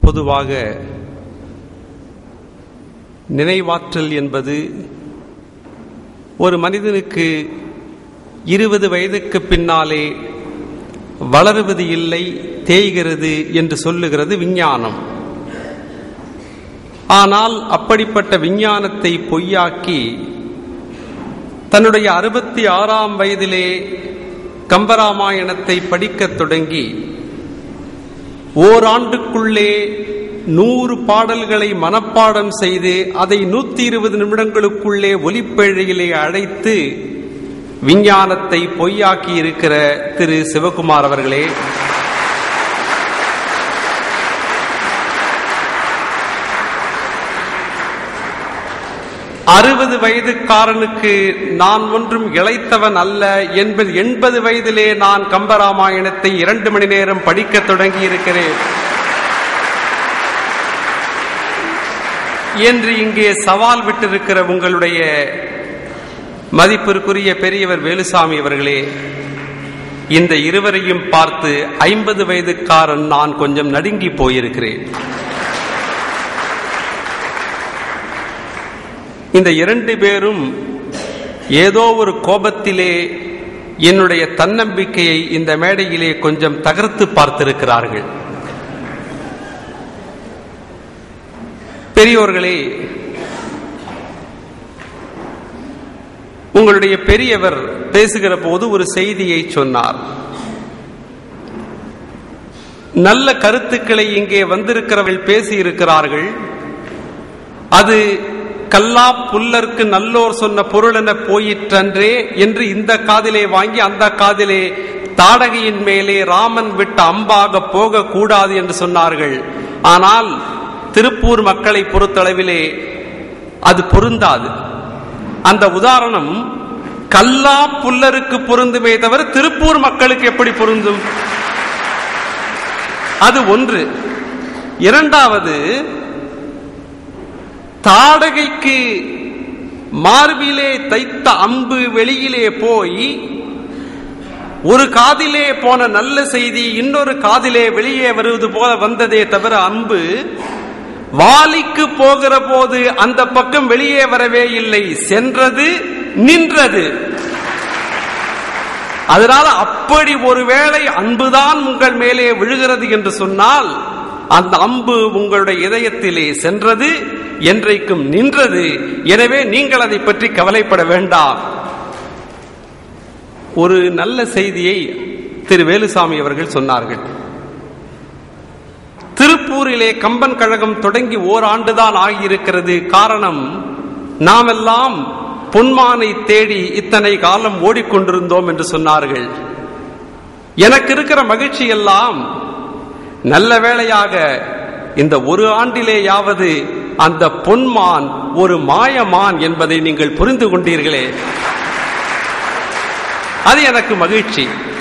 பொதுவாக நினைவாற்றல் என்பது ஒரு மனிதனுக்கு இருபது வயதுக்கு பின்னாலே வளருவது இல்லை தேய்கிறது என்று சொல்லுகிறது விஞ்ஞானம் ஆனால் அப்படிப்பட்ட விஞ்ஞானத்தை பொய்யாக்கி தன்னுடைய அறுபத்தி ஆறாம் வயதிலே கம்பராமாயணத்தை படிக்கத் தொடங்கி ஓராண்டுக்குள்ளே நூறு பாடல்களை மனப்பாடம் செய்து அதை நூத்தி இருபது நிமிடங்களுக்குள்ளே ஒலிப்பேழையிலே அழைத்து விஞ்ஞானத்தை பொய்யாக்கி இருக்கிற திரு சிவகுமார் அவர்களே அறுபது வயதுக்காரனுக்கு நான் ஒன்றும் இளைத்தவன் அல்ல என்பது எண்பது வயதிலே நான் கம்பராமாயணத்தை இரண்டு மணி நேரம் படிக்கத் தொடங்கி இருக்கிறேன் என்று இங்கே சவால் விட்டிருக்கிற உங்களுடைய மதிப்பிற்குரிய பெரியவர் வேலுசாமி அவர்களே இந்த இருவரையும் பார்த்து ஐம்பது வயதுக்காரன் நான் கொஞ்சம் நடுங்கி போயிருக்கிறேன் இந்த இரண்டு பேரும் ஏதோ ஒரு கோபத்திலே என்னுடைய தன்னம்பிக்கையை இந்த மேடையிலே கொஞ்சம் தகர்த்து பார்த்திருக்கிறார்கள் பெரியோர்களே உங்களுடைய பெரியவர் பேசுகிற போது ஒரு செய்தியை சொன்னார் நல்ல கருத்துக்களை இங்கே வந்திருக்கிறவர்கள் பேசியிருக்கிறார்கள் அது கல்லா புல்லருக்கு நல்லோர் சொன்ன பொருள் என போயிற்றன்றே என்று இந்த காதிலே வாங்கி அந்த காதிலே தாடகையின் மேலே ராமன் விட்ட அம்பாக போக கூடாது என்று சொன்னார்கள் ஆனால் திருப்பூர் மக்களை பொறுத்தளவிலே அது பொருந்தாது அந்த உதாரணம் கல்லா புல்லருக்கு பொருந்துமே தவிர திருப்பூர் மக்களுக்கு எப்படி பொருந்தும் அது ஒன்று இரண்டாவது தாடகைக்கு மார்பிலே தைத்த அம்பு வெளியிலே போய் ஒரு காதிலே போன நல்ல செய்தி இன்னொரு காதிலே வெளியே வருவது போல வந்ததே தவிர அம்பு வாலிக்கு போகிற போது அந்த பக்கம் வெளியே வரவே இல்லை சென்றது நின்றது அதனால அப்படி ஒருவேளை அன்புதான் உங்கள் மேலே விழுகிறது என்று சொன்னால் அந்த அம்பு உங்களுடைய இதயத்திலே சென்றது என்றைக்கும் நின்றது எனவே நீங்கள் அதை பற்றி கவலைப்பட வேண்டாம் ஒரு நல்ல செய்தியை திரு வேலுசாமி அவர்கள் சொன்னார்கள் திருப்பூரிலே கம்பன் கழகம் தொடங்கி ஓராண்டுதான் ஆகியிருக்கிறது காரணம் நாமெல்லாம் பொன்மானை தேடி இத்தனை காலம் ஓடிக்கொண்டிருந்தோம் என்று சொன்னார்கள் எனக்கு இருக்கிற மகிழ்ச்சி எல்லாம் நல்ல வேளையாக இந்த ஒரு ஆண்டிலேயாவது அந்த பொன்மான் ஒரு மாயமான் என்பதை நீங்கள் புரிந்து கொண்டீர்களே அது எனக்கு மகிழ்ச்சி